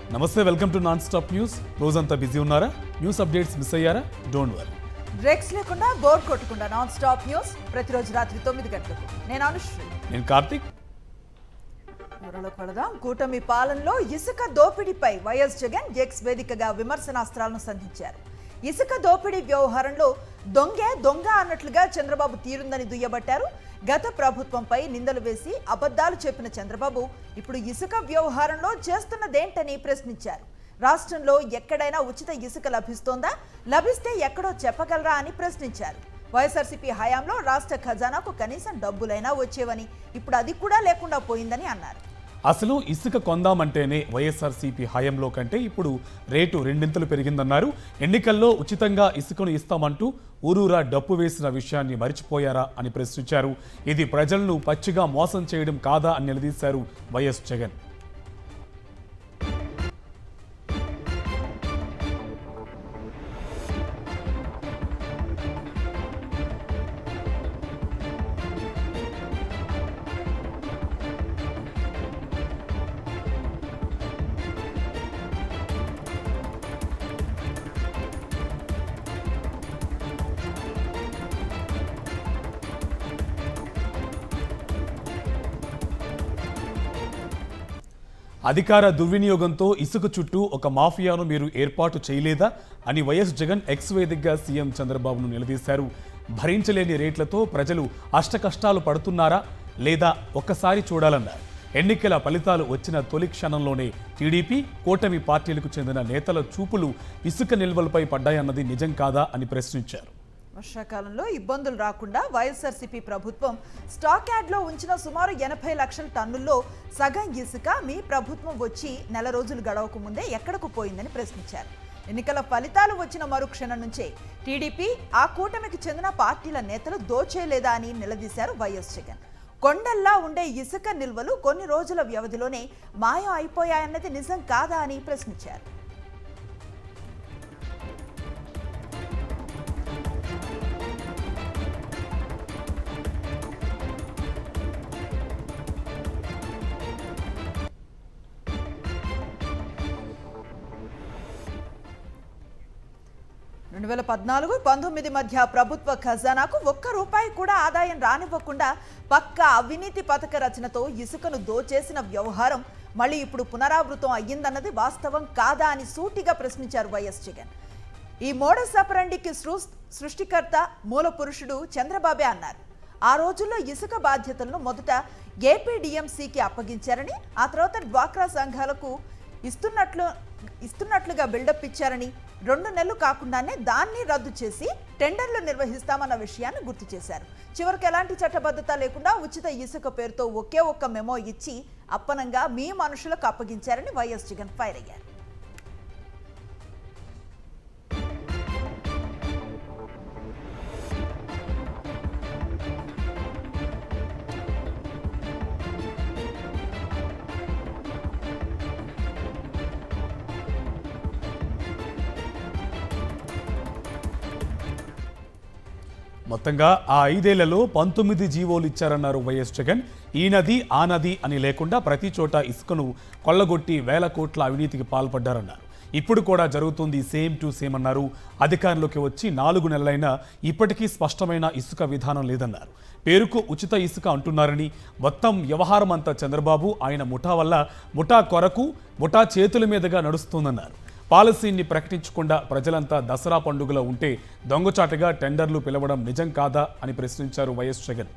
నమస్తే welcome to non stop news రోజంతా busy ఉన్నారా న్యూస్ అప్డేట్స్ మిస్ అయ్యారా డోంట్ వరీ బ్రేక్స్ లేకుండా బోర్ కొట్టకుండా నాన్ స్టాప్ న్యూస్ ప్రతిరోజు రాత్రి తొమ్మిది గంటలకు నేను అనుశ్రీ నేను కార్తిక్ వివరాలకు వెళదాం కూటమి పాలనలో ఇసుక దోపిడీపై వైఎస్ జగన్ ఎక్స్ వేదికగా విమర్శనాస్త్రాలను సంధించారు ఇసుక దోపిడీ వ్యవహారంలో దొంగే దొంగ అన్నట్లుగా చంద్రబాబు తీరుందని దుయ్యబట్టారు గత ప్రభుత్వంపై నిందలు వేసి అబద్ధాలు చెప్పిన చంద్రబాబు ఇప్పుడు ఇసుక వ్యవహారంలో చేస్తున్నదేంటని ప్రశ్నించారు రాష్ట్రంలో ఎక్కడైనా ఉచిత ఇసుక లభిస్తోందా లభిస్తే ఎక్కడో చెప్పగలరా అని ప్రశ్నించారు వైఎస్ఆర్సీపీ హయాంలో రాష్ట్ర ఖజానాకు కనీసం డబ్బులైనా వచ్చేవని ఇప్పుడు అది కూడా లేకుండా పోయిందని అన్నారు అసలు ఇసుక కొందామంటేనే వైఎస్ఆర్సీపీ హయాంలో కంటే ఇప్పుడు రేటు రెండింతలు పెరిగిందన్నారు ఎన్నికల్లో ఉచితంగా ఇసుకను ఇస్తామంటూ ఊరూరా డప్పు వేసిన విషయాన్ని మరిచిపోయారా అని ప్రశ్నించారు ఇది ప్రజలను పచ్చిగా మోసం చేయడం కాదా అని నిలదీశారు వైఎస్ జగన్ అధికార దుర్వినియోగంతో ఇసుక చుట్టూ ఒక మాఫియాను మీరు ఏర్పాటు చేయలేదా అని వైఎస్ జగన్ ఎక్స్ వేదికగా సీఎం చంద్రబాబును నిలదీశారు భరించలేని రేట్లతో ప్రజలు అష్టకష్టాలు పడుతున్నారా లేదా ఒక్కసారి చూడాలన్నారు ఎన్నికల ఫలితాలు వచ్చిన తొలి క్షణంలోనే టీడీపీ కూటమి పార్టీలకు చెందిన నేతల చూపులు ఇసుక నిల్వలపై పడ్డాయన్నది నిజం కాదా అని ప్రశ్నించారు వర్షాకాలంలో ఇబ్బందులు రాకుండా వైఎస్ఆర్సీపీ ప్రభుత్వం స్టాక్ యార్డ్లో ఉంచిన సుమారు ఎనభై లక్షల టన్నుల్లో సగం ఇసుక మీ ప్రభుత్వం వచ్చి నెల రోజులు గడవక ముందే ఎక్కడకు పోయిందని ప్రశ్నించారు ఎన్నికల ఫలితాలు వచ్చిన మరుక్షణం నుంచే టీడీపీ ఆ కూటమికి చెందిన పార్టీల నేతలు దోచేయలేదా అని నిలదీశారు వైఎస్ జగన్ కొండల్లా ఉండే ఇసుక నిల్వలు కొన్ని రోజుల వ్యవధిలోనే మాయం అయిపోయాయన్నది నిజం కాదా అని ప్రశ్నించారు రెండు వేల పద్నాలుగు పంతొమ్మిది మధ్య ప్రభుత్వ ఖజానాకు ఒక్క రూపాయి కూడా ఆదాయం రానివ్వకుండా పక్క అవినీతి పథక రచనతో ఇసుకను దోచేసిన వ్యవహారం మళ్ళీ ఇప్పుడు పునరావృతం అయ్యిందన్నది వాస్తవం కాదా అని సూటిగా ప్రశ్నించారు వైఎస్ జగన్ ఈ మోడస్ అపరండికి సృ- సృష్టికర్త మూల పురుషుడు చంద్రబాబే అన్నారు ఆ రోజుల్లో ఇసుక బాధ్యతలను మొదట ఏపీడీఎంసీకి అప్పగించారని ఆ తర్వాత డ్వాక్రా సంఘాలకు ఇస్తున్నట్లు ఇస్తున్నట్లుగా బిల్డప్ ఇచ్చారని రెండు నెలలు కాకుండానే దాన్ని రద్దు చేసి టెండర్లు నిర్వహిస్తామన్న విషయాన్ని గుర్తు చేశారు చివరికి ఎలాంటి చట్టబద్ధత లేకుండా ఉచిత ఇసుక పేరుతో ఒకే ఒక్క మెమో ఇచ్చి అప్పనంగా మీ మనుషులకు అప్పగించారని వైఎస్ జగన్ ఫైర్ అయ్యారు మొత్తంగా ఆ ఐదేళ్లలో పంతొమ్మిది జీవోలు ఇచ్చారన్నారు వైఎస్ జగన్ ఈ నది ఆ నది అని లేకుండా ప్రతి చోట ఇసుకను కొల్లగొట్టి వేల కోట్ల అవినీతికి పాల్పడ్డారన్నారు ఇప్పుడు కూడా జరుగుతుంది సేమ్ టు సేమ్ అన్నారు అధికారంలోకి వచ్చి నాలుగు నెలలైనా ఇప్పటికీ స్పష్టమైన ఇసుక విధానం లేదన్నారు పేరుకు ఉచిత ఇసుక అంటున్నారని మొత్తం వ్యవహారం అంతా చంద్రబాబు ఆయన ముఠా వల్ల ముఠా కొరకు ముఠా చేతుల మీదుగా నడుస్తుందన్నారు పాలసీని ప్రకటించకుండా ప్రజలంతా దసరా పండుగలో ఉంటే దొంగచాటుగా టెండర్లు పిలవడం నిజం కాదా అని ప్రశ్నించారు వైఎస్ జగన్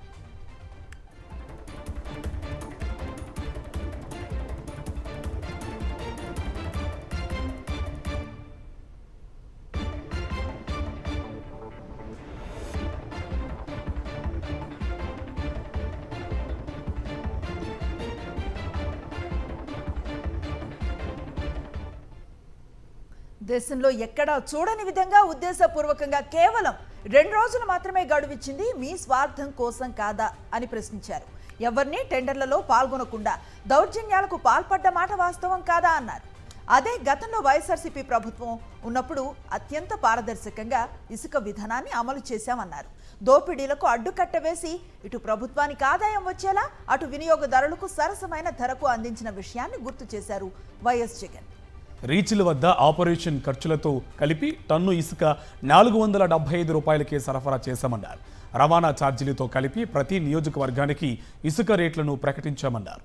దేశంలో ఎక్కడా చూడని విధంగా ఉద్దేశపూర్వకంగా కేవలం రెండు రోజులు మాత్రమే గడువిచ్చింది మీ స్వార్థం కోసం కాదా అని ప్రశ్నించారు ఎవరిని టెండర్లలో పాల్గొనకుండా దౌర్జన్యాలకు పాల్పడ్డ మాట వాస్తవం కాదా అన్నారు అదే గతంలో వైఎస్ఆర్సీపీ ప్రభుత్వం ఉన్నప్పుడు అత్యంత పారదర్శకంగా ఇసుక విధానాన్ని అమలు చేశామన్నారు దోపిడీలకు అడ్డుకట్ట వేసి ఇటు ప్రభుత్వానికి ఆదాయం వచ్చేలా అటు వినియోగదారులకు సరసమైన ధరకు అందించిన విషయాన్ని గుర్తు చేశారు వైఎస్ జగన్ రీచ్ల వద్ద ఆపరేషన్ ఖర్చులతో కలిపి టన్ను ఇసుక నాలుగు వందల డెబ్బై ఐదు రూపాయలకే సరఫరా చేశామన్నారు రవాణా ఛార్జీలతో కలిపి ప్రతి నియోజకవర్గానికి ఇసుక రేట్లను ప్రకటించామన్నారు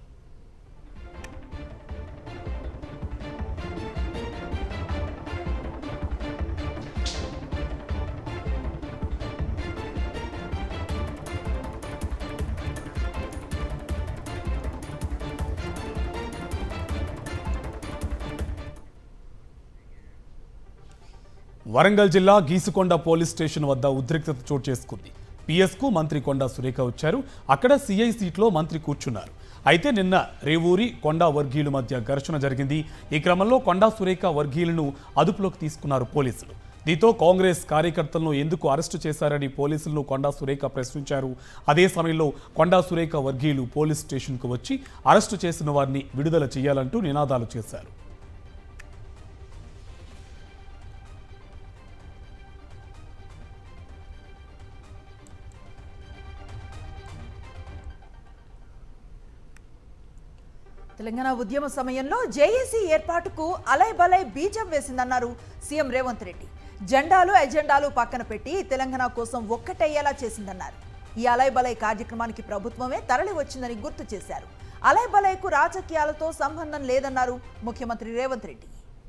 వరంగల్ జిల్లా గీసుకొండ పోలీస్ స్టేషన్ వద్ద ఉద్రిక్తత చోటు చేసుకుంది పిఎస్కు మంత్రి కొండా సురేఖ వచ్చారు అక్కడ సిఐ సీట్లో మంత్రి కూర్చున్నారు అయితే నిన్న రేవూరి కొండా వర్గీయుల మధ్య ఘర్షణ జరిగింది ఈ క్రమంలో కొండా సురేఖ వర్గీయులను అదుపులోకి తీసుకున్నారు పోలీసులు దీంతో కాంగ్రెస్ కార్యకర్తలను ఎందుకు అరెస్టు చేశారని పోలీసులను కొండా సురేఖ ప్రశ్నించారు అదే సమయంలో కొండా సురేఖ వర్గీయులు పోలీస్ స్టేషన్కు వచ్చి అరెస్టు చేసిన వారిని విడుదల చేయాలంటూ నినాదాలు చేశారు తెలంగాణ ఉద్యమ సమయంలో జేఏసీ ఏర్పాటుకు అలై బలై బీజం వేసిందన్నారు సీఎం రేవంత్ రెడ్డి జెండాలు ఎజెండాలు పక్కన పెట్టి తెలంగాణ కోసం ఒక్కటయ్యేలా చేసిందన్నారు ఈ అలై బలై కార్యక్రమానికి ప్రభుత్వమే తరలి వచ్చిందని గుర్తు చేశారు అలై బలైకు రాజకీయాలతో సంబంధం లేదన్నారు ముఖ్యమంత్రి రేవంత్ రెడ్డి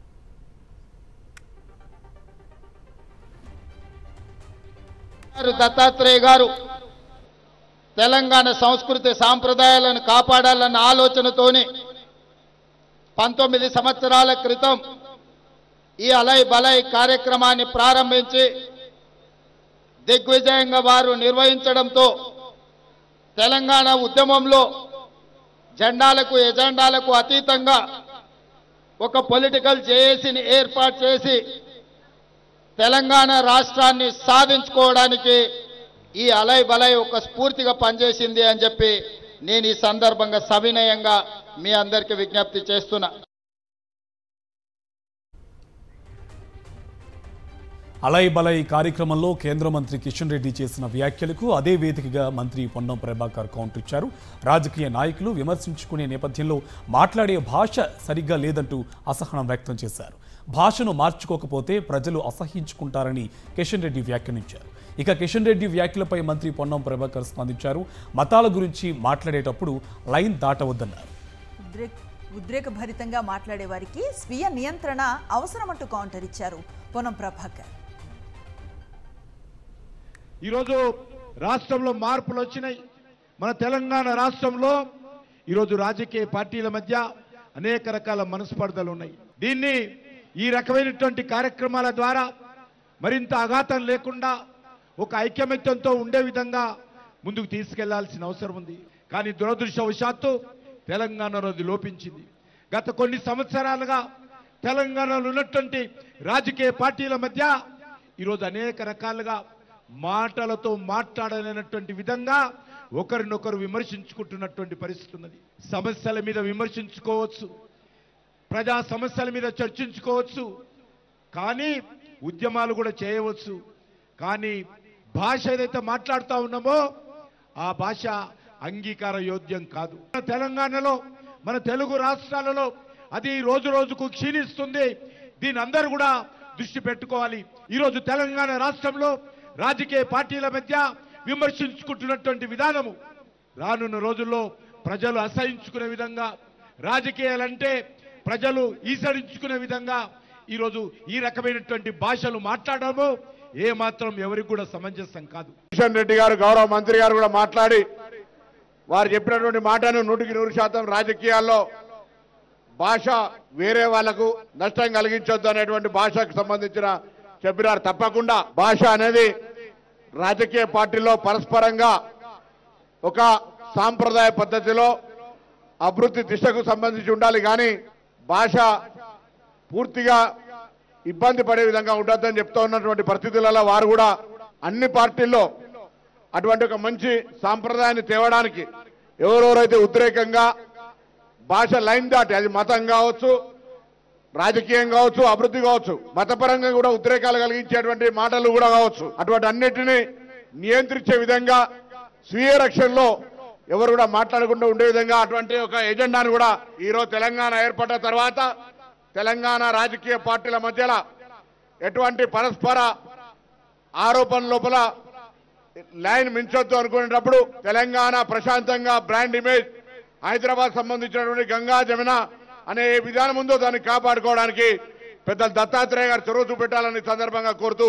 గారు దత్తాత్రేయ గారు తెలంగాణ సంస్కృతి సాంప్రదాయాలను కాపాడాలన్న ఆలోచనతోని పంతొమ్మిది సంవత్సరాల క్రితం ఈ అలై బలై కార్యక్రమాన్ని ప్రారంభించి దిగ్విజయంగా వారు నిర్వహించడంతో తెలంగాణ ఉద్యమంలో జెండాలకు ఎజెండాలకు అతీతంగా ఒక పొలిటికల్ జేఏసీని ఏర్పాటు చేసి తెలంగాణ రాష్ట్రాన్ని సాధించుకోవడానికి ఈ అలై బలై ఒక స్ఫూర్తిగా పనిచేసింది అని చెప్పి నేను ఈ సందర్భంగా సవినయంగా మీ అందరికీ విజ్ఞప్తి చేస్తున్నా అలై బలై కార్యక్రమంలో కేంద్ర మంత్రి కిషన్ రెడ్డి చేసిన వ్యాఖ్యలకు అదే వేదికగా మంత్రి పొన్నం ప్రభాకర్ కౌంటర్ ఇచ్చారు రాజకీయ నాయకులు విమర్శించుకునే నేపథ్యంలో మాట్లాడే భాష సరిగ్గా లేదంటూ అసహనం వ్యక్తం చేశారు భాషను మార్చుకోకపోతే ప్రజలు అసహించుకుంటారని కిషన్ రెడ్డి వ్యాఖ్యానించారు ఇక కిషన్ రెడ్డి వ్యాఖ్యలపై మంత్రి పొన్నం ప్రభాకర్ స్పందించారు మతాల గురించి మాట్లాడేటప్పుడు లైన్ దాటవద్దన్నారు ఉద్రేక్ ఉద్రేకభరితంగా మాట్లాడే వారికి స్వీయ నియంత్రణ అవసరమంటూ కౌంటర్ ఇచ్చారు పొన్నం ప్రభాకర్ ఈరోజు రాష్ట్రంలో మార్పులు వచ్చినాయి మన తెలంగాణ రాష్ట్రంలో ఈరోజు రాజకీయ పార్టీల మధ్య అనేక రకాల మనస్పర్ధలు ఉన్నాయి దీన్ని ఈ రకమైనటువంటి కార్యక్రమాల ద్వారా మరింత అఘాతం లేకుండా ఒక ఐక్యమత్యంతో ఉండే విధంగా ముందుకు తీసుకెళ్లాల్సిన అవసరం ఉంది కానీ దురదృష్టవశాత్తు తెలంగాణలో అది లోపించింది గత కొన్ని సంవత్సరాలుగా తెలంగాణలో ఉన్నటువంటి రాజకీయ పార్టీల మధ్య ఈరోజు అనేక రకాలుగా మాటలతో మాట్లాడలేనటువంటి విధంగా ఒకరినొకరు విమర్శించుకుంటున్నటువంటి పరిస్థితి ఉన్నది సమస్యల మీద విమర్శించుకోవచ్చు ప్రజా సమస్యల మీద చర్చించుకోవచ్చు కానీ ఉద్యమాలు కూడా చేయవచ్చు కానీ భాష ఏదైతే మాట్లాడుతూ ఉన్నామో ఆ భాష అంగీకార యోగ్యం కాదు మన తెలంగాణలో మన తెలుగు రాష్ట్రాలలో అది రోజు రోజుకు క్షీణిస్తుంది దీని అందరూ కూడా దృష్టి పెట్టుకోవాలి ఈరోజు తెలంగాణ రాష్ట్రంలో రాజకీయ పార్టీల మధ్య విమర్శించుకుంటున్నటువంటి విధానము రానున్న రోజుల్లో ప్రజలు అసహించుకునే విధంగా రాజకీయాలంటే ప్రజలు ఈసడించుకునే విధంగా ఈరోజు ఈ రకమైనటువంటి భాషలు మాట్లాడము ఏ మాత్రం ఎవరికి కూడా సమంజసం కాదు కిషన్ రెడ్డి గారు గౌరవ మంత్రి గారు కూడా మాట్లాడి వారు చెప్పినటువంటి మాటను నూటికి నూరు శాతం రాజకీయాల్లో భాష వేరే వాళ్లకు నష్టం కలిగించొద్దు అనేటువంటి భాషకు సంబంధించిన చెప్పినారు తప్పకుండా భాష అనేది రాజకీయ పార్టీలో పరస్పరంగా ఒక సాంప్రదాయ పద్ధతిలో అభివృద్ధి దిశకు సంబంధించి ఉండాలి కానీ భాష పూర్తిగా ఇబ్బంది పడే విధంగా ఉండొద్దని చెప్తా ఉన్నటువంటి పరిస్థితులలో వారు కూడా అన్ని పార్టీల్లో అటువంటి ఒక మంచి సాంప్రదాయాన్ని తేవడానికి ఎవరెవరైతే ఉద్రేకంగా భాష లైన్ దాటి అది మతం కావచ్చు రాజకీయం కావచ్చు అభివృద్ధి కావచ్చు మతపరంగా కూడా ఉద్రేకాలు కలిగించేటువంటి మాటలు కూడా కావచ్చు అటువంటి అన్నిటినీ నియంత్రించే విధంగా స్వీయ రక్షణలో ఎవరు కూడా మాట్లాడకుండా ఉండే విధంగా అటువంటి ఒక ఎజెండాను కూడా ఈరోజు తెలంగాణ ఏర్పడ్డ తర్వాత తెలంగాణ రాజకీయ పార్టీల మధ్యలో ఎటువంటి పరస్పర ఆరోపణ లోపల లైన్ మించొద్దు అనుకునేటప్పుడు తెలంగాణ ప్రశాంతంగా బ్రాండ్ ఇమేజ్ హైదరాబాద్ సంబంధించినటువంటి గంగా జమున అనే ఏ విధానం ఉందో దాన్ని కాపాడుకోవడానికి పెద్ద దత్తాత్రేయ గారు చొరవ చూపెట్టాలని ఈ సందర్భంగా కోరుతూ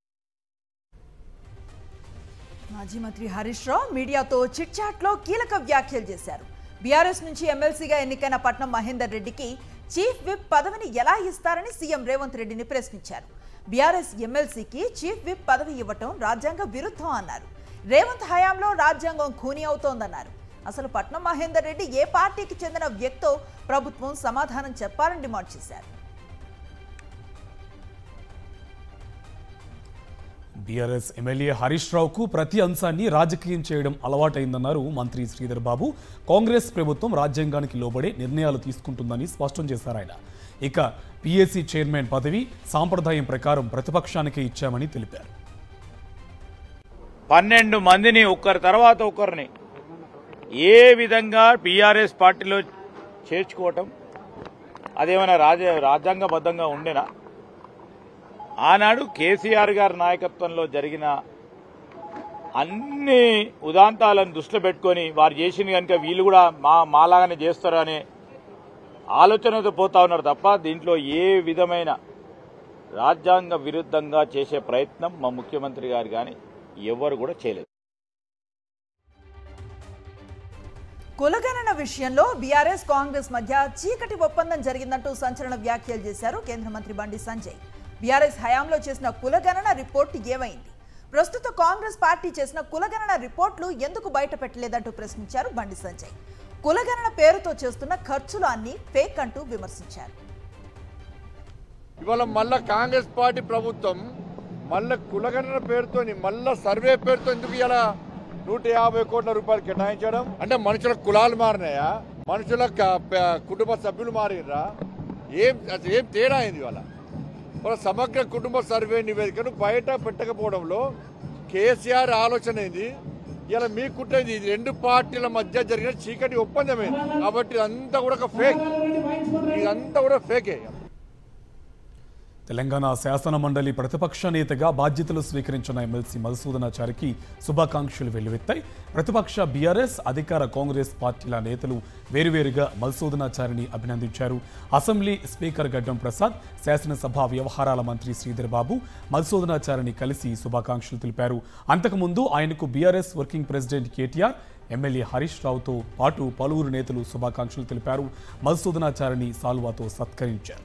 మాజీ మంత్రి హరీష్ రావు మీడియాతో చిట్ చాట్ లో కీలక వ్యాఖ్యలు చేశారు బీఆర్ఎస్ నుంచి ఎమ్మెల్సీగా ఎన్నికైన పట్నం మహేందర్ రెడ్డికి చీఫ్ విప్ పదవిని ఎలా ఇస్తారని సీఎం రేవంత్ రెడ్డిని ప్రశ్నించారు బీఆర్ఎస్ ఎమ్మెల్సీకి చీఫ్ విప్ పదవి ఇవ్వటం రాజ్యాంగ విరుద్ధం అన్నారు రేవంత్ హయాంలో రాజ్యాంగం ఖూనీ అవుతోందన్నారు అసలు పట్నం మహేందర్ రెడ్డి ఏ పార్టీకి చెందిన వ్యక్తో ప్రభుత్వం సమాధానం చెప్పాలని డిమాండ్ చేశారు బీఆర్ఎస్ ఎమ్మెల్యే హరీష్ రావుకు ప్రతి అంశాన్ని రాజకీయం చేయడం అలవాటైందన్నారు మంత్రి శ్రీధర్ బాబు కాంగ్రెస్ ప్రభుత్వం రాజ్యాంగానికి లోబడే నిర్ణయాలు తీసుకుంటుందని స్పష్టం చేశారు ఆయన ఇక పిఎస్సి చైర్మన్ పదవి సాంప్రదాయం ప్రకారం ప్రతిపక్షానికే ఇచ్చామని తెలిపారు పన్నెండు మందిని ఒక్కరి తర్వాత ఒకరిని ఏ విధంగా బీఆర్ఎస్ పార్టీలో చేర్చుకోవటం అదేమైనా రాజ రాజ్యాంగబద్ధంగా ఉండేనా ఆనాడు కేసీఆర్ గారి నాయకత్వంలో జరిగిన అన్ని ఉదాంతాలను దృష్టిలో పెట్టుకొని వారు చేసింది కనుక వీళ్ళు కూడా మా మాలాగానే చేస్తారు అనే ఆలోచనతో పోతా ఉన్నారు తప్ప దీంట్లో ఏ విధమైన రాజ్యాంగ విరుద్ధంగా చేసే ప్రయత్నం మా ముఖ్యమంత్రి గారు కానీ ఎవరు కూడా చేయలేదు కులగణన విషయంలో బీఆర్ఎస్ కాంగ్రెస్ మధ్య చీకటి ఒప్పందం జరిగిందంటూ సంచలన వ్యాఖ్యలు చేశారు కేంద్ర మంత్రి బండి సంజయ్ బీఆర్ఎస్ హయాంలో చేసిన కులగణన రిపోర్టు ఏమైంది ప్రస్తుత కాంగ్రెస్ పార్టీ చేసిన కులగణన రిపోర్టులు ఎందుకు బయట పెట్టలేదంటూ ప్రశ్నించారు బండి సంజయ్ కులగణన పేరుతో చేస్తున్న ఖర్చులు అన్ని ఫేక్ అంటూ విమర్శించారు ఇవాళ మళ్ళా కాంగ్రెస్ పార్టీ ప్రభుత్వం మళ్ళా కులగణన పేరుతోని మళ్ళా సర్వే పేరుతో ఎందుకు ఇలా నూట యాభై కోట్ల రూపాయలు కేటాయించడం అంటే మనుషుల కులాలు మారినాయా మనుషుల క- ప- కుటుంబ సభ్యులు మారినరా ఏం అసలు ఏం తేడా అయింది ఇవాళ వాళ్ళ సమగ్ర కుటుంబ సర్వే నివేదికను బయట పెట్టకపోవడంలో కేసీఆర్ ఆలోచన ఏంది ఇలా మీ కుట్రేది ఇది రెండు పార్టీల మధ్య జరిగిన చీకటి ఒప్పందమైంది కాబట్టి ఇదంతా కూడా ఒక ఫేక్ ఇదంతా కూడా ఫేకే తెలంగాణ శాసన మండలి ప్రతిపక్ష నేతగా బాధ్యతలు స్వీకరించిన ఎమ్మెల్సీ మధుసూదనాచారికి శుభాకాంక్షలు వెల్లువెత్తాయి ప్రతిపక్ష బీఆర్ఎస్ అధికార కాంగ్రెస్ పార్టీల నేతలు వేరువేరుగా మధుసూదనాచారిని అభినందించారు అసెంబ్లీ స్పీకర్ గడ్డం ప్రసాద్ శాసనసభ వ్యవహారాల మంత్రి శ్రీధర్ బాబు మధుసూదనాచారిని కలిసి శుభాకాంక్షలు తెలిపారు అంతకుముందు ఆయనకు BRS working president KTR MLA Harish రావుతో పాటు పలువురు నేతలు శుభాకాంక్షలు తెలిపారు మధుసూదనాచారిని సాల్వాతో సత్కరించారు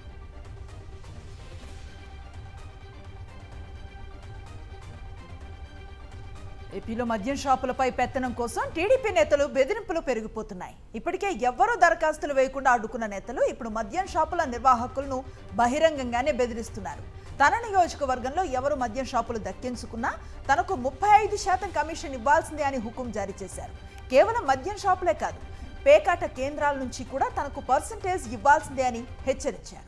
ఏపీలో మద్యం షాపులపై పెత్తనం కోసం టీడీపీ నేతలు బెదిరింపులు పెరిగిపోతున్నాయి ఇప్పటికే ఎవ్వరూ దరఖాస్తులు వేయకుండా అడ్డుకున్న నేతలు ఇప్పుడు మద్యం షాపుల నిర్వాహకులను బహిరంగంగానే బెదిరిస్తున్నారు తన నియోజకవర్గంలో ఎవరు మద్యం షాపులు దక్కించుకున్నా తనకు ముప్పై ఐదు శాతం కమిషన్ ఇవ్వాల్సిందే అని హుకుం జారీ చేశారు కేవలం మద్యం షాపులే కాదు పేకాట కేంద్రాల నుంచి కూడా తనకు పర్సంటేజ్ ఇవ్వాల్సిందే అని హెచ్చరించారు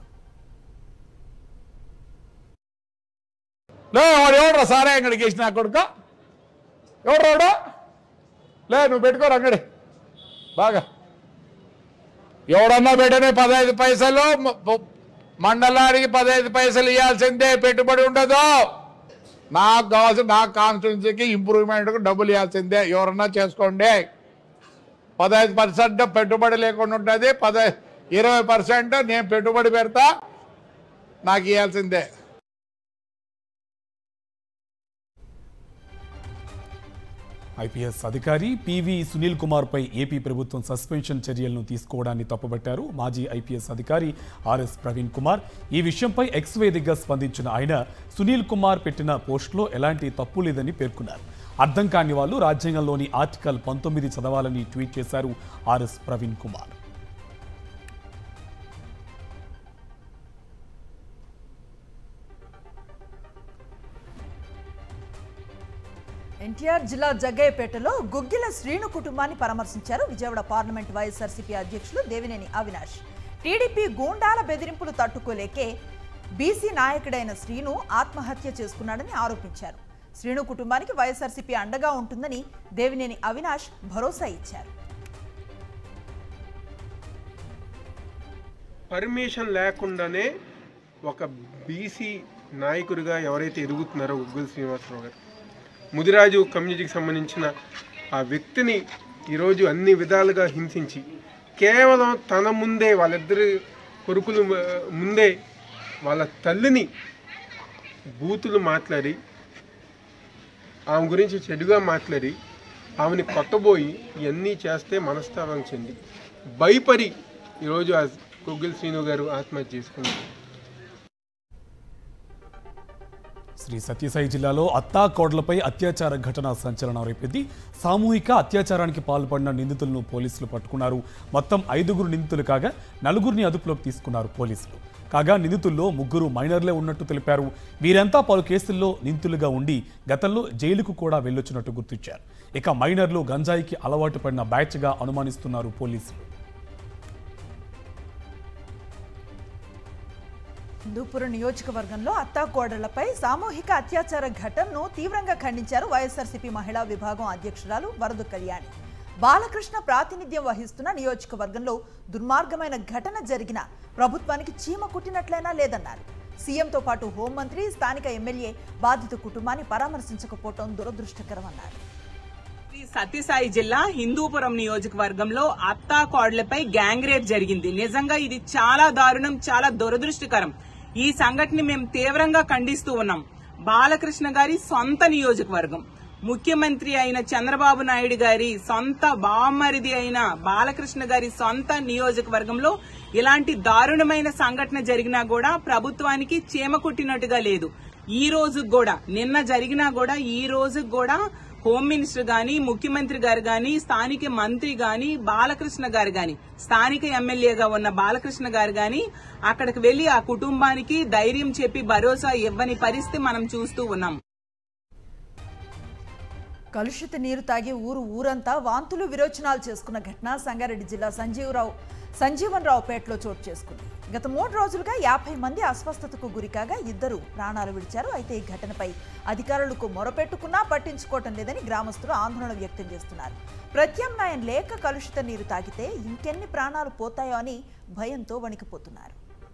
లే వాడు ఎవడు సారా అంగడికి వేసిన నా కొడుక ఎవడు రాడు లే నువ్వు పెట్టుకోరు అంగడి బాగా ఎవడన్నా పెట్టనే పదహైదు పైసలు మ- మ- మండలానికి పదహైదు పైసలు ఇవ్వాల్సిందే పెట్టుబడి ఉండదు నాకు కావాల్సిన నా కాన్స్టిట్యున్సీకి ఇంప్రూవ్మెంట్కి డబ్బులు ఇవ్వాల్సిందే ఎవరన్నా చేసుకోండి పదహైదు పర్సెంట్ పెట్టుబడి లేకుండా ఉంటుంది పద ఇరవై పర్సెంట్ నేను పెట్టుబడి పెడతా నాకు ఇవ్వాల్సిందే ఐపీఎస్ అధికారి పివి సునీల్ కుమార్ పై ఏపీ ప్రభుత్వం సస్పెన్షన్ చర్యలను తీసుకోవడాన్ని తప్పుబట్టారు మాజీ ఐపీఎస్ అధికారి ఆర్ఎస్ ప్రవీణ్ కుమార్ ఈ విషయంపై ఎక్స్ వేదికగా స్పందించిన ఆయన సునీల్ కుమార్ పెట్టిన పోస్టులో ఎలాంటి తప్పు లేదని పేర్కొన్నారు అర్థం కాని వాళ్ళు రాజ్యాంగంలోని ఆర్టికల్ పంతొమ్మిది చదవాలని ట్వీట్ చేశారు ఆర్ఎస్ ప్రవీణ్ కుమార్ ఎన్టీఆర్ జిల్లా జగ్గయ్యపేటలో గుగ్గిల శ్రీను కుటుంబాన్ని పరామర్శించారు విజయవాడ పార్లమెంట్ వైఎస్ఆర్సీపీ అధ్యక్షులు దేవినేని అవినాష్ టీడీపీ గూండాల బెదిరింపులు తట్టుకోలేకే బీసీ నాయకుడైన శ్రీను ఆత్మహత్య చేసుకున్నాడని ఆరోపించారు శ్రీను కుటుంబానికి వైఎస్ఆర్సీపీ అండగా ఉంటుందని దేవినేని అవినాష్ భరోసా ఇచ్చారు పర్మిషన్ లేకుండానే ఒక బీసీ నాయకుడిగా ఎవరైతే ఎదుగుతున్నారో ఉగ్గుల శ్రీనివాసరావు గారు ముదిరాజు కమ్యూనిటీకి సంబంధించిన ఆ వ్యక్తిని ఈరోజు అన్ని విధాలుగా హింసించి కేవలం తన ముందే వాళ్ళిద్దరి కొడుకులు మ- ముందే వాళ్ళ తల్లిని బూతులు మాట్లాడి ఆమె గురించి చెడుగా మాట్లాడి ఆమెని కొట్టబోయి ఇవన్నీ చేస్తే మనస్తాపం చెంది భయపడి ఈరోజు ఆ గుగ్గిల్ శ్రీను గారు ఆత్మహత్య చేసుకున్నారు శ్రీ సత్యసాయి జిల్లాలో అత్తాకోడ్లపై అత్యాచార ఘటన సంచలనం రేపింది సామూహిక అత్యాచారానికి పాల్పడిన నిందితులను పోలీసులు పట్టుకున్నారు మొత్తం ఐదుగురు నిందితులు కాగా నలుగురిని అదుపులోకి తీసుకున్నారు పోలీసులు కాగా నిందితుల్లో ముగ్గురు మైనర్లే ఉన్నట్టు తెలిపారు వీరంతా పలు కేసుల్లో నిందితులుగా ఉండి గతంలో జైలుకు కూడా వెళ్ళొచ్చినట్టు గుర్తించారు ఇక మైనర్లు గంజాయికి అలవాటు పడిన బ్యాచ్గా అనుమానిస్తున్నారు పోలీసులు హిందూపురం నియోజకవర్గంలో అత్తాకోడళ్లపై సామూహిక అత్యాచార ఘటనను తీవ్రంగా ఖండించారు వైఎస్ఆర్సీపీ మహిళా విభాగం అధ్యక్షురాలు వరదు కళ్యాణి బాలకృష్ణ ప్రాతినిధ్యం వహిస్తున్న నియోజకవర్గంలో దుర్మార్గమైన ఘటన జరిగిన ప్రభుత్వానికి చీమ కుట్టినట్లయినా లేదన్నారు సీఎంతో పాటు హోంమంత్రి స్థానిక ఎమ్మెల్యే బాధిత కుటుంబాన్ని పరామర్శించకపోవడం దురదృష్టకరమన్నారు శ్రీ సత్యసాయి జిల్లా హిందూపురం నియోజకవర్గంలో అత్తా కోడ్లపై గ్యాంగ్ రేప్ జరిగింది నిజంగా ఇది చాలా దారుణం చాలా దురదృష్టకరం ఈ సంఘటన మేము తీవ్రంగా ఖండిస్తూ ఉన్నాం బాలకృష్ణ గారి సొంత నియోజకవర్గం ముఖ్యమంత్రి అయిన చంద్రబాబు నాయుడు గారి సొంత బామ్మరిది అయిన బాలకృష్ణ గారి సొంత నియోజకవర్గంలో ఇలాంటి దారుణమైన సంఘటన జరిగినా కూడా ప్రభుత్వానికి చీమ కుట్టినట్టుగా లేదు ఈ రోజు కూడా నిన్న జరిగినా కూడా ఈ రోజు కూడా హోమ్ మినిస్టర్ గాని ముఖ్యమంత్రి గారు గాని స్థానిక మంత్రి గాని బాలకృష్ణ గారు గాని స్థానిక ఎమ్మెల్యేగా ఉన్న బాలకృష్ణ గారు గాని అక్కడికి వెళ్లి ఆ కుటుంబానికి ధైర్యం చెప్పి భరోసా ఇవ్వని పరిస్థితి మనం చూస్తూ ఉన్నాం కలుషిత నీరు తాగి ఊరు ఊరంతా వాంతులు విరోచనాలు చేసుకున్న ఘటన సంగారెడ్డి జిల్లా సంజీవరావు సంజీవన్ రావుపేటలో చోటు చేసుకుంది గత మూడు రోజులుగా యాభై మంది అస్వస్థతకు గురికాగా ఇద్దరు ప్రాణాలు విడిచారు అయితే ఈ ఘటనపై అధికారులకు మొరపెట్టుకున్నా పట్టించుకోవటం లేదని గ్రామస్తులు ఆందోళన వ్యక్తం చేస్తున్నారు ప్రత్యామ్నాయం లేక కలుషిత నీరు తాగితే ఇంకెన్ని ప్రాణాలు పోతాయో అని భయంతో వణికిపోతున్నారు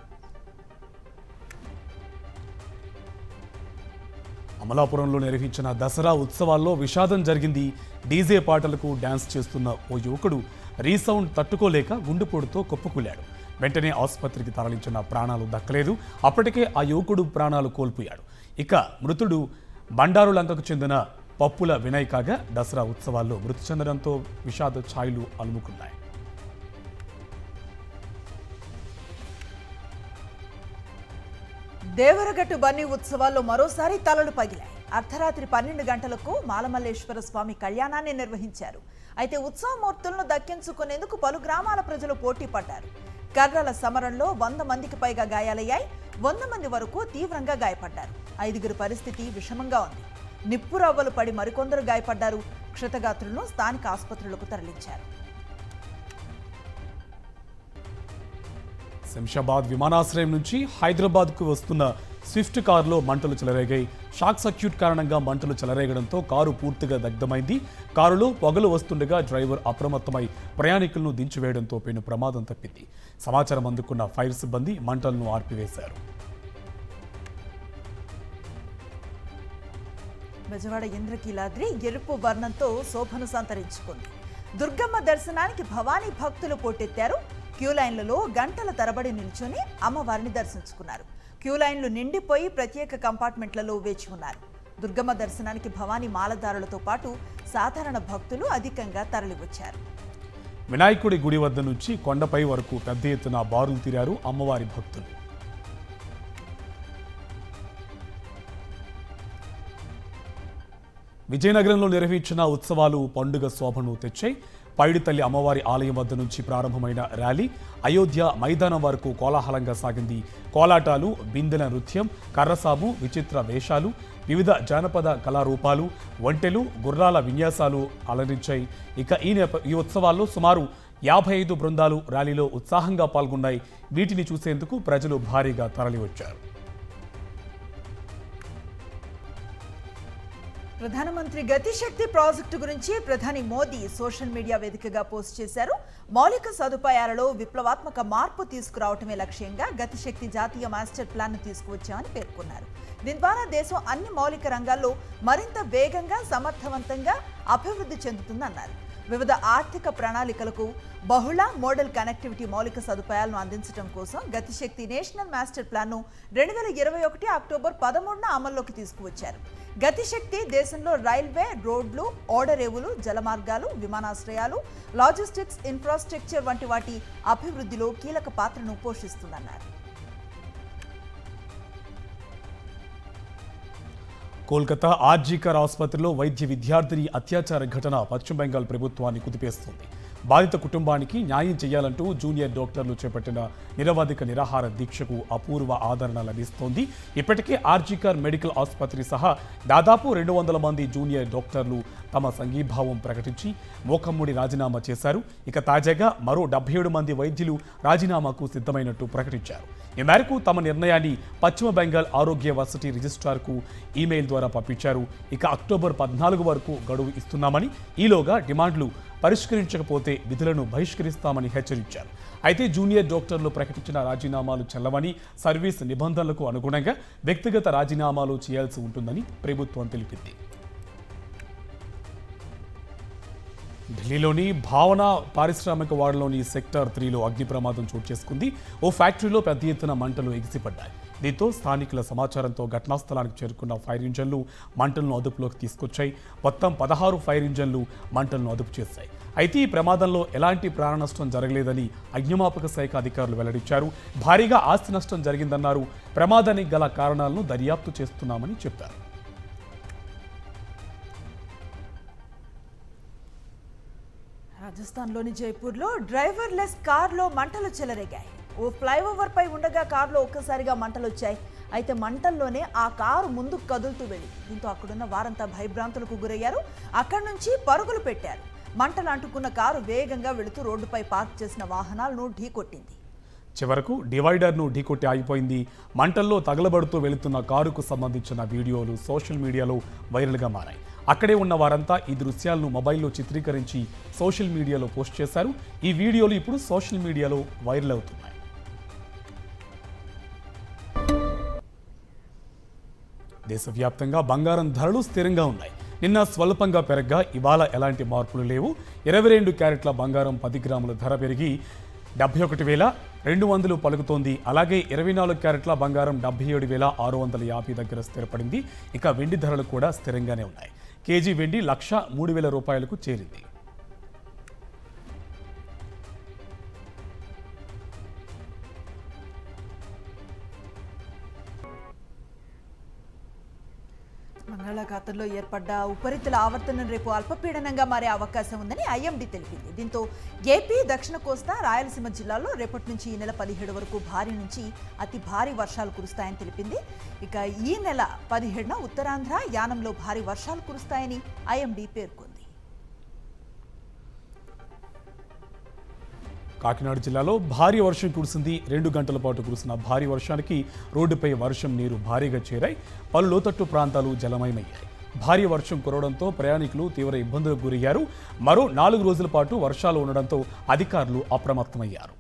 అమలాపురంలో నిర్వహించిన దసరా ఉత్సవాల్లో విషాదం జరిగింది డీజే పాటలకు డ్యాన్స్ చేస్తున్న ఓ యువకుడు రీసౌండ్ తట్టుకోలేక గుండెపోటుతో కుప్పకూలాడు వెంటనే ఆసుపత్రికి తరలించిన ప్రాణాలు దక్కలేదు అప్పటికే ఆ యువకుడు ప్రాణాలు కోల్పోయాడు ఇక మృతుడు బండారు లంకకు చెందిన పప్పుల వినయ్ కాగా దసరా ఉత్సవాల్లో మృతి చెందడంతో విషాద ఛాయలు అలుముకున్నాయి దేవరగట్టు బన్నీ ఉత్సవాల్లో మరోసారి తలలు పగిలాయి అర్ధరాత్రి పన్నెండు గంటలకు మాలమల్లేశ్వర స్వామి కళ్యాణాన్ని నిర్వహించారు అయితే ఉత్సవమూర్తులను దక్కించుకునేందుకు పలు గ్రామాల ప్రజలు పోటీ పడ్డారు కర్రల సమరంలో వంద మందికి పైగా గాయాలయ్యాయి వంద మంది వరకు తీవ్రంగా గాయపడ్డారు ఐదుగురు పరిస్థితి విషమంగా ఉంది నిప్పురవ్వలు పడి మరికొందరు గాయపడ్డారు క్షతగాత్రులను స్థానిక ఆసుపత్రులకు తరలించారు శంషాబాద్ విమానాశ్రయం నుంచి హైదరాబాద్కు వస్తున్న స్విఫ్ట్ కారులో మంటలు చెలరేగాయి షాక్ సర్క్యూట్ కారణంగా మంటలు చెలరేగడంతో కారు పూర్తిగా దగ్ధమైంది కారులో పొగలు వస్తుండగా డ్రైవర్ అప్రమత్తమై ప్రయాణికులను దించివేయడంతో పెను ప్రమాదం తప్పింది సమాచారం అందుకున్న ఫైర్ సిబ్బంది మంటలను ఆర్పివేశారు బెజవాడ ఇంద్రకీలాద్రి ఎరుపు వర్ణంతో శోభను సంతరించుకుంది దుర్గమ్మ దర్శనానికి భవానీ భక్తులు పోటెత్తారు క్యూ లైన్లలో గంటల తరబడి నిల్చొని అమ్మవారిని దర్శించుకున్నారు క్యూ లైన్లు నిండిపోయి ప్రత్యేక కంపార్ట్మెంట్లలో వేచి ఉన్నారు దుర్గమ్మ దర్శనానికి భవానీ మాలదారులతో పాటు సాధారణ భక్తులు అధికంగా తరలివచ్చారు వినాయకుడి గుడి వద్ద నుంచి కొండపై వరకు పెద్ద ఎత్తున బారులు తీరారు అమ్మవారి భక్తులు విజయనగరంలో నిర్వహించిన ఉత్సవాలు పండుగ శోభను తెచ్చాయి పైడితల్లి అమ్మవారి ఆలయం వద్ద నుంచి ప్రారంభమైన ర్యాలీ అయోధ్య మైదానం వరకు కోలాహలంగా సాగింది కోలాటాలు బిందెల నృత్యం కర్రసాము విచిత్ర వేషాలు వివిధ జానపద కళారూపాలు ఒంటెలు గుర్రాల విన్యాసాలు అలరించాయి ఇక ఈ నేప ఈ ఉత్సవాల్లో సుమారు యాభై ఐదు బృందాలు ర్యాలీలో ఉత్సాహంగా పాల్గొన్నాయి వీటిని చూసేందుకు ప్రజలు భారీగా తరలివచ్చారు ప్రధానమంత్రి గతిశక్తి ప్రాజెక్టు గురించి ప్రధాని మోదీ సోషల్ మీడియా వేదికగా పోస్ట్ చేశారు మౌలిక సదుపాయాలలో విప్లవాత్మక మార్పు తీసుకురావటమే లక్ష్యంగా గతిశక్తి జాతీయ మాస్టర్ ప్లాన్ తీసుకువచ్చామని పేర్కొన్నారు దీని ద్వారా దేశం అన్ని మౌలిక రంగాల్లో మరింత వేగంగా సమర్థవంతంగా అభివృద్ధి చెందుతుందన్నారు వివిధ ఆర్థిక ప్రణాళికలకు బహుళ మోడల్ కనెక్టివిటీ మౌలిక సదుపాయాలను అందించడం కోసం గతిశక్తి నేషనల్ మాస్టర్ ప్లాన్ను రెండు వేల ఇరవై ఒకటి అక్టోబర్ పదమూడున అమల్లోకి తీసుకువచ్చారు గతిశక్తి దేశంలో రైల్వే రోడ్లు ఓడరేవులు జలమార్గాలు విమానాశ్రయాలు లాజిస్టిక్స్ ఇన్ఫ్రాస్ట్రక్చర్ వంటి వాటి అభివృద్ధిలో కీలక పాత్రను పోషిస్తుందన్నారు కోల్కతా ఆర్జీకర్ ఆసుపత్రిలో వైద్య విద్యార్థిని అత్యాచార ఘటన పశ్చిమ బెంగాల్ ప్రభుత్వాన్ని కుదిపేస్తుంది బాధిత కుటుంబానికి న్యాయం చేయాలంటూ జూనియర్ డాక్టర్లు చేపట్టిన నిరవధిక నిరాహార దీక్షకు అపూర్వ ఆదరణ లభిస్తోంది ఇప్పటికే ఆర్జీకర్ మెడికల్ ఆసుపత్రి సహా దాదాపు రెండు వందల మంది జూనియర్ డాక్టర్లు తమ సంఘీభావం ప్రకటించి మోకమ్ముడి రాజీనామా చేశారు ఇక తాజాగా మరో డెబ్బై ఏడు మంది వైద్యులు రాజీనామాకు సిద్ధమైనట్టు ప్రకటించారు ఈ మేరకు తమ నిర్ణయాన్ని పశ్చిమ బెంగాల్ ఆరోగ్య వర్సిటీ రిజిస్ట్రార్కు ఈమెయిల్ ద్వారా పంపించారు ఇక అక్టోబర్ పద్నాలుగు వరకు గడువు ఇస్తున్నామని ఈలోగా డిమాండ్లు పరిష్కరించకపోతే విధులను బహిష్కరిస్తామని హెచ్చరించారు అయితే జూనియర్ డాక్టర్లు ప్రకటించిన రాజీనామాలు చెల్లవని సర్వీస్ నిబంధనలకు అనుగుణంగా వ్యక్తిగత రాజీనామాలు చేయాల్సి ఉంటుందని ప్రభుత్వం తెలిపింది ఢిల్లీలోని భావన పారిశ్రామిక వాడలోని సెక్టార్ త్రీలో అగ్ని ప్రమాదం చోటు చేసుకుంది ఓ ఫ్యాక్టరీలో పెద్ద ఎత్తున మంటలు ఎగిసిపడ్డాయి దీంతో స్థానికుల సమాచారంతో ఘటనా స్థలానికి చేరుకున్న ఫైర్ ఇంజన్లు మంటలను అదుపులోకి తీసుకొచ్చాయి మొత్తం పదహారు ఫైర్ ఇంజన్లు మంటలను అదుపు చేశాయి అయితే ఈ ప్రమాదంలో ఎలాంటి ప్రాణ నష్టం జరగలేదని అగ్నిమాపక శాఖ అధికారులు వెల్లడించారు భారీగా ఆస్తి నష్టం జరిగిందన్నారు ప్రమాదానికి గల కారణాలను దర్యాప్తు చేస్తున్నామని చెప్పారు రాజస్థాన్లోని జైపూర్లో డ్రైవర్లెస్ కార్లో మంటలు చెలరేగాయి ఓ ఫ్లైఓవర్ పై ఉండగా కారులో ఒక్కసారిగా మంటలు వచ్చాయి అయితే మంటల్లోనే ఆ కారు ముందుకు కదులుతూ వెళ్ళి దీంతో అక్కడున్న వారంతా భయభ్రాంతులకు గురయ్యారు అక్కడి నుంచి పరుగులు పెట్టారు మంటలు అంటుకున్న కారు వేగంగా వెళుతూ రోడ్డుపై పార్క్ చేసిన వాహనాలను ఢీకొట్టింది చివరకు డివైడర్ను ఢీకొట్టి ఆగిపోయింది మంటల్లో తగలబడుతూ వెళుతున్న కారుకు సంబంధించిన వీడియోలు సోషల్ మీడియాలో వైరల్గా మారాయి అక్కడే ఉన్న వారంతా ఈ దృశ్యాలను మొబైల్లో చిత్రీకరించి సోషల్ మీడియాలో పోస్ట్ చేశారు ఈ వీడియోలు ఇప్పుడు సోషల్ మీడియాలో వైరల్ అవుతున్నాయి దేశవ్యాప్తంగా బంగారం ధరలు స్థిరంగా ఉన్నాయి నిన్న స్వల్పంగా పెరగ్గా ఇవాళ ఎలాంటి మార్పులు లేవు ఇరవై రెండు క్యారెట్ల బంగారం పది గ్రాముల ధర పెరిగి డెబ్బై ఒకటి వేల రెండు వందలు పలుకుతోంది అలాగే ఇరవై నాలుగు క్యారెట్ల బంగారం డెబ్బై ఏడు వేల ఆరు వందల యాభై దగ్గర స్థిరపడింది ఇక వెండి ధరలు కూడా స్థిరంగానే ఉన్నాయి కేజీ వెండి లక్ష మూడు వేల రూపాయలకు చేరింది బంగాళాఖాతంలో ఏర్పడ్డ ఉపరితల ఆవర్తనం రేపు అల్పపీడనంగా మారే అవకాశం ఉందని ఐఎండీ తెలిపింది దీంతో ఏపీ దక్షిణ కోస్తా రాయలసీమ జిల్లాల్లో రేపటి నుంచి ఈ నెల పదిహేడు వరకు భారీ నుంచి అతి భారీ వర్షాలు కురుస్తాయని తెలిపింది ఇక ఈ నెల పదిహేడున ఉత్తరాంధ్ర యానంలో భారీ వర్షాలు కురుస్తాయని ఐఎండీ పేర్కొంది కాకినాడ జిల్లాలో భారీ వర్షం కురిసింది రెండు గంటల పాటు కురిసిన భారీ వర్షానికి రోడ్డుపై వర్షం నీరు భారీగా చేరాయి పలు లోతట్టు ప్రాంతాలు జలమయమయ్యాయి భారీ వర్షం కురవడంతో ప్రయాణికులు తీవ్ర ఇబ్బందులకు గురయ్యారు మరో నాలుగు రోజుల పాటు వర్షాలు ఉండడంతో అధికారులు అప్రమత్తమయ్యారు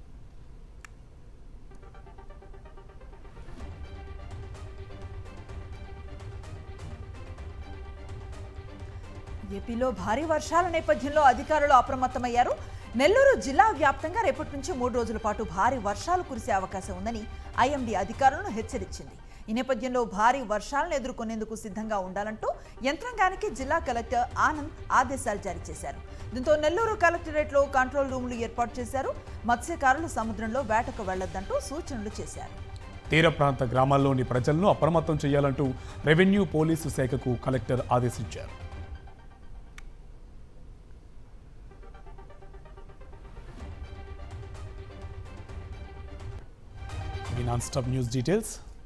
ఏపీలో భారీ వర్షాల నేపథ్యంలో అధికారులు అప్రమత్తమయ్యారు నెల్లూరు జిల్లా వ్యాప్తంగా రేపటి నుంచి మూడు రోజుల పాటు భారీ వర్షాలు కురిసే అవకాశం ఉందని ఐఎండీ అధికారులను హెచ్చరించింది ఈ నేపథ్యంలో భారీ వర్షాలను ఎదుర్కొనేందుకు సిద్ధంగా ఉండాలంటూ యంత్రాంగానికి జిల్లా కలెక్టర్ ఆనంద్ ఆదేశాలు జారీ చేశారు దీంతో నెల్లూరు కలెక్టరేట్లో కంట్రోల్ రూములు ఏర్పాటు చేశారు మత్స్యకారులు సముద్రంలో వేటకు వెళ్లొద్దంటూ సూచనలు చేశారు తీర ప్రాంత గ్రామాల్లోని ప్రజలను అప్రమత్తం చేయాలంటూ రెవెన్యూ పోలీసు శాఖకు కలెక్టర్ ఆదేశించారు నాన్ స్టాప్ న్యూస్ డీటెయిల్స్